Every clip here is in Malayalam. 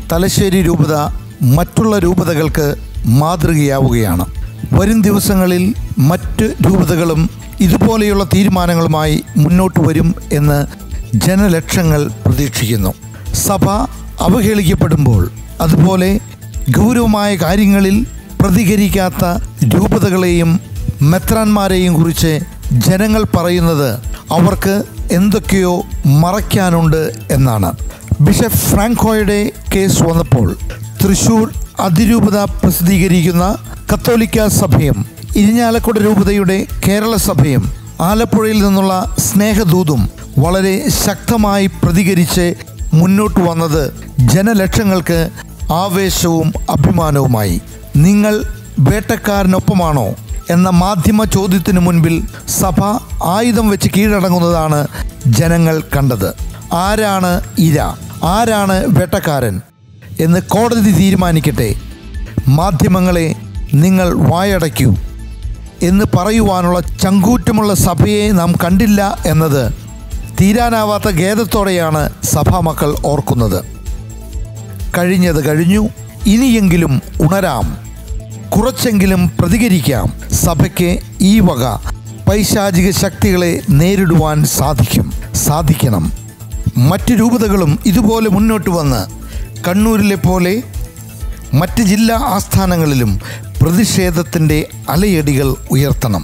തലശ്ശേരി രൂപത മറ്റുള്ള രൂപതകൾക്ക് മാതൃകയാവുകയാണ് വരും ദിവസങ്ങളിൽ മറ്റ് രൂപതകളും ഇതുപോലെയുള്ള തീരുമാനങ്ങളുമായി മുന്നോട്ട് വരും എന്ന് ജനലക്ഷങ്ങൾ പ്രതീക്ഷിക്കുന്നു സഭ അവഹേളിക്കപ്പെടുമ്പോൾ അതുപോലെ ഗൗരവമായ കാര്യങ്ങളിൽ പ്രതികരിക്കാത്ത രൂപതകളെയും മെത്രാന്മാരെയും കുറിച്ച് ജനങ്ങൾ പറയുന്നത് അവർക്ക് എന്തൊക്കെയോ മറയ്ക്കാനുണ്ട് എന്നാണ് ബിഷപ്പ് ഫ്രാങ്കോയുടെ കേസ് വന്നപ്പോൾ തൃശൂർ അതിരൂപത പ്രസിദ്ധീകരിക്കുന്ന കത്തോലിക്ക സഭയും ഇരിഞ്ഞാലക്കുട രൂപതയുടെ കേരള സഭയും ആലപ്പുഴയിൽ നിന്നുള്ള സ്നേഹദൂതും വളരെ ശക്തമായി പ്രതികരിച്ച് മുന്നോട്ട് വന്നത് ജനലക്ഷങ്ങൾക്ക് ആവേശവും അഭിമാനവുമായി നിങ്ങൾ വേട്ടക്കാരനൊപ്പമാണോ എന്ന മാധ്യമ ചോദ്യത്തിനു മുൻപിൽ സഭ ആയുധം വെച്ച് കീഴടങ്ങുന്നതാണ് ജനങ്ങൾ കണ്ടത് ആരാണ് ഇര ആരാണ് വേട്ടക്കാരൻ എന്ന് കോടതി തീരുമാനിക്കട്ടെ മാധ്യമങ്ങളെ നിങ്ങൾ വായടയ്ക്കൂ എന്ന് പറയുവാനുള്ള ചങ്കൂറ്റമുള്ള സഭയെ നാം കണ്ടില്ല എന്നത് തീരാനാവാത്ത ഖേദത്തോടെയാണ് സഭാമക്കൾ ഓർക്കുന്നത് കഴിഞ്ഞത് കഴിഞ്ഞു ഇനിയെങ്കിലും ഉണരാം കുറച്ചെങ്കിലും പ്രതികരിക്കാം സഭയ്ക്ക് ഈ വക പൈശാചിക ശക്തികളെ നേരിടുവാൻ സാധിക്കും സാധിക്കണം മറ്റ് രൂപതകളും ഇതുപോലെ മുന്നോട്ട് വന്ന് കണ്ണൂരിലെ പോലെ മറ്റ് ജില്ലാ ആസ്ഥാനങ്ങളിലും പ്രതിഷേധത്തിൻ്റെ അലയടികൾ ഉയർത്തണം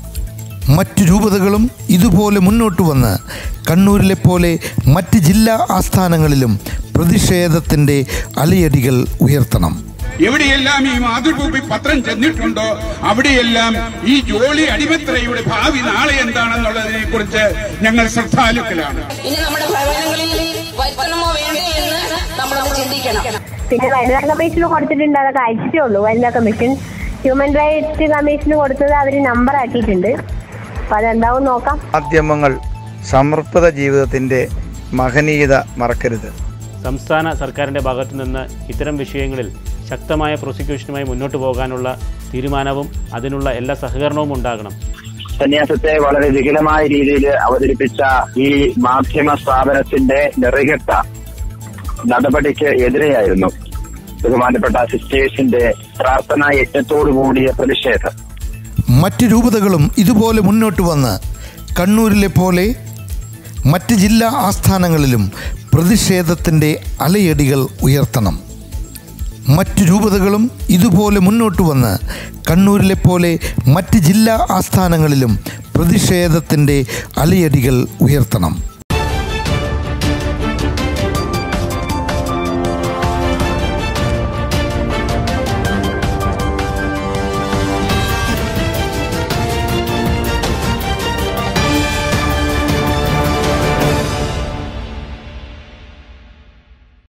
മറ്റ് രൂപതകളും ഇതുപോലെ മുന്നോട്ട് വന്ന് കണ്ണൂരിലെ പോലെ മറ്റ് ജില്ലാ ആസ്ഥാനങ്ങളിലും പ്രതിഷേധത്തിൻ്റെ അലയടികൾ ഉയർത്തണം എവിടെയെല്ലാം ഈ മാതൃഭൂമി പത്രം ചെന്നിട്ടുണ്ടോ അവിടെയെല്ലാം ഈ ജോളി അടിമത്രയുടെ ഭാവി നാളെ എന്താണെന്നുള്ളതിനെ കുറിച്ച് ഞങ്ങൾ ശ്രദ്ധാലുക്കളാണ് ഇനി നമ്മുടെ ഭവനങ്ങളിൽ വരുത്തണമോ വേണ്ടേ എന്ന് നമ്മളൊന്ന് ചിന്തിക്കണം പിന്നെ വനിതാ കമ്മീഷന് കൊടുത്തിട്ടുണ്ട് അതൊക്കെ അയച്ചിട്ടേ ഉള്ളൂ വനിതാ കമ്മീഷൻ ഹ്യൂമൻ റൈറ്റ്സ് കമ്മീഷന് കൊടുത്തത് അവർ നമ്പർ ആക്കിയിട്ടുണ്ട് അപ്പൊ അതെന്താവും നോക്കാം മാധ്യമങ്ങൾ സമർപ്പിത ജീവിതത്തിൻ്റെ മഹനീയത മറക്കരുത് സംസ്ഥാന സർക്കാരിൻ്റെ ഭാഗത്തു നിന്ന് ഇത്തരം വിഷയങ്ങളിൽ ശക്തമായ പ്രോസിക്യൂഷനുമായി മുന്നോട്ട് പോകാനുള്ള തീരുമാനവും അതിനുള്ള എല്ലാ സഹകരണവും ഉണ്ടാകണം സന്യാസത്തെ വളരെ വികലമായ രീതിയിൽ അവതരിപ്പിച്ച ഈ മാധ്യമ സ്ഥാപനത്തിന്റെ നെറികെട്ട നടപടിക്ക് എതിരെയായിരുന്നു ബഹുമാനപ്പെട്ട സിസ്റ്റേഴ്സിന്റെ പ്രാർത്ഥനാ യജ്ഞത്തോടു കൂടിയ പ്രതിഷേധം മറ്റ് രൂപതകളും ഇതുപോലെ മുന്നോട്ട് വന്ന് കണ്ണൂരിലെ പോലെ മറ്റ് ജില്ലാ ആസ്ഥാനങ്ങളിലും പ്രതിഷേധത്തിൻ്റെ അലയടികൾ ഉയർത്തണം മറ്റ് രൂപതകളും ഇതുപോലെ മുന്നോട്ട് വന്ന് കണ്ണൂരിലെ പോലെ മറ്റ് ജില്ലാ ആസ്ഥാനങ്ങളിലും പ്രതിഷേധത്തിൻ്റെ അലയടികൾ ഉയർത്തണം